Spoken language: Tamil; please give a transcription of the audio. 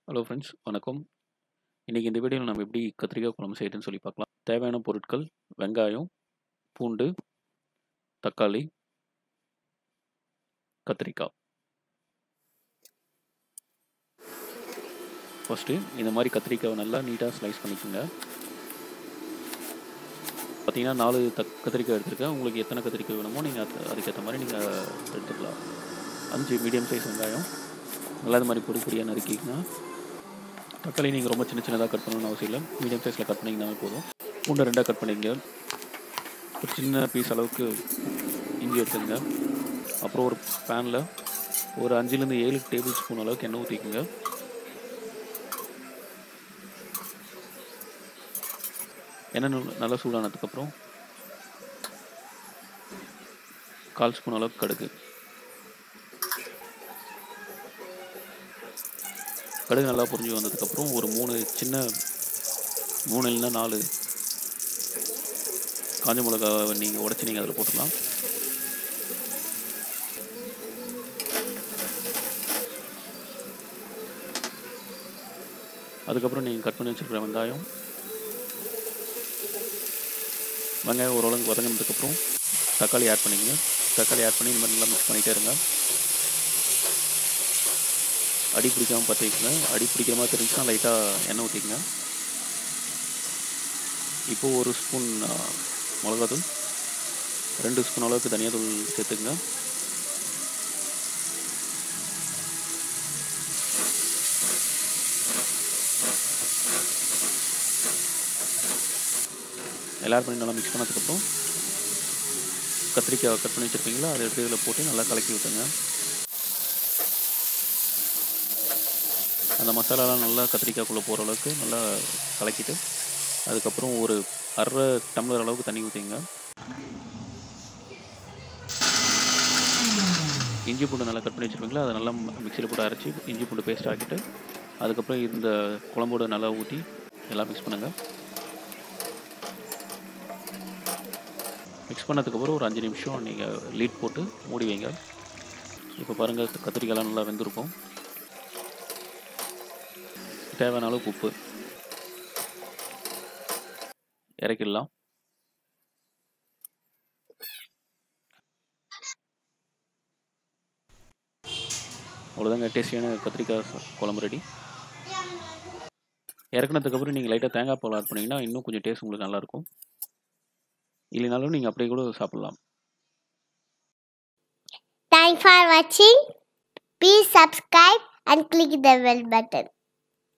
ஹலோ ஃப்ரெண்ட்ஸ் வணக்கம் இன்றைக்கி இந்த வீடியோவில் நம்ம எப்படி கத்திரிக்காய் குழம்பு செய்யறதுன்னு சொல்லி பார்க்கலாம் தேவையான பொருட்கள் வெங்காயம் பூண்டு தக்காளி கத்திரிக்காய் ஃபஸ்ட்டு இந்த மாதிரி கத்திரிக்காவை நல்லா நீட்டாக ஸ்லைஸ் பண்ணிக்கோங்க பார்த்தீங்கன்னா நாலு தக் கத்திரிக்காய் எடுத்துருக்கேன் உங்களுக்கு எத்தனை கத்திரிக்காய் வேணுமோ நீங்கள் அது அதுக்கேற்ற மாதிரி நீங்கள் எடுத்துக்கலாம் அஞ்சு மீடியம் சைஸ் வெங்காயம் நல்லா இது மாதிரி பொடி பொடியாக நறுக்கிங்கன்னா தக்காளி நீங்கள் ரொம்ப சின்ன சின்னதாக கட் பண்ணணும்னு அவசியம் இல்லை மீடியம் சைஸில் கட் பண்ணிங்கனாலே போதும் பூண்டை ரெண்டாக கட் பண்ணிங்க ஒரு சின்ன பீஸ் அளவுக்கு இஞ்சி எடுத்துங்க அப்புறம் ஒரு பேனில் ஒரு அஞ்சுலேருந்து ஏழு டேபிள் ஸ்பூன் அளவுக்கு எண்ணெய் ஊற்றிக்குங்க எண்ணெய் நல்லா சூடானதுக்கப்புறம் கால் ஸ்பூன் அளவுக்கு கடுகு கடுகு நல்லா புரிஞ்சு வந்ததுக்கப்புறம் ஒரு மூணு சின்ன மூணு இல்லைன்னா நாலு காஞ்ச மிளகாவை நீங்கள் உடச்சி நீங்கள் அதில் போட்டுக்கலாம் அதுக்கப்புறம் நீங்கள் கட் பண்ணி வச்சுருக்கிற வெங்காயம் வெங்காயம் ஓரளவுக்கு வதங்கினதுக்கப்புறம் தக்காளி ஆட் பண்ணிக்கங்க தக்காளி ஆட் பண்ணி இந்த மாதிரி நல்லா மிக்ஸ் பண்ணிகிட்டே இருங்க அடி பிடிக்காமல் பார்த்துக்கங்க அடி பிடிக்கிற மாதிரி தெரிஞ்சுன்னா லைட்டாக எண்ணெய் ஊற்றிக்கங்க இப்போது ஒரு ஸ்பூன் மிளகாத்தூள் ரெண்டு ஸ்பூன் அளவுக்கு தனியாத்தூள் சேர்த்துக்குங்க எல்லாரும் பண்ணி நல்லா மிக்ஸ் பண்ணதுக்கப்புறம் கத்திரிக்காய் கட் பண்ணி வச்சுருப்பீங்களா அதை எடுத்து இதில் போட்டு நல்லா கலக்கி விட்டுங்க அந்த மசாலாலாம் நல்லா கத்திரிக்காய்க்குள்ளே போகிற அளவுக்கு நல்லா கலக்கிட்டு அதுக்கப்புறம் ஒரு அரை டம்ளர் அளவுக்கு தண்ணி ஊற்றிங்க இஞ்சி பூண்டு நல்லா கட் பண்ணி வச்சுருப்பீங்களா அதை நல்லா மிக்சியில் போட்டு அரைச்சி இஞ்சி பூண்டு பேஸ்ட் ஆக்கிட்டு அதுக்கப்புறம் இந்த குழம்போடு நல்லா ஊற்றி எல்லாம் மிக்ஸ் பண்ணுங்கள் மிக்ஸ் பண்ணதுக்கப்புறம் ஒரு அஞ்சு நிமிஷம் நீங்கள் லீட் போட்டு மூடி வைங்க இப்போ பாருங்கள் கத்திரிக்காய்லாம் நல்லா வெந்திருக்கும் தேவையான அளவுக்கு உப்பு இறக்கிடலாம் அவ்வளோதாங்க டேஸ்டியான கத்திரிக்காய் குழம்பு ரெடி இறக்குனதுக்கப்புறம் நீங்கள் லைட்டாக தேங்காய் பால் ஆட் பண்ணிங்கன்னா இன்னும் கொஞ்சம் டேஸ்ட் உங்களுக்கு நல்லாயிருக்கும் இல்லைனாலும் நீங்கள் அப்படியே கூட சாப்பிட்லாம் Thanks for watching. Please subscribe and click the bell button.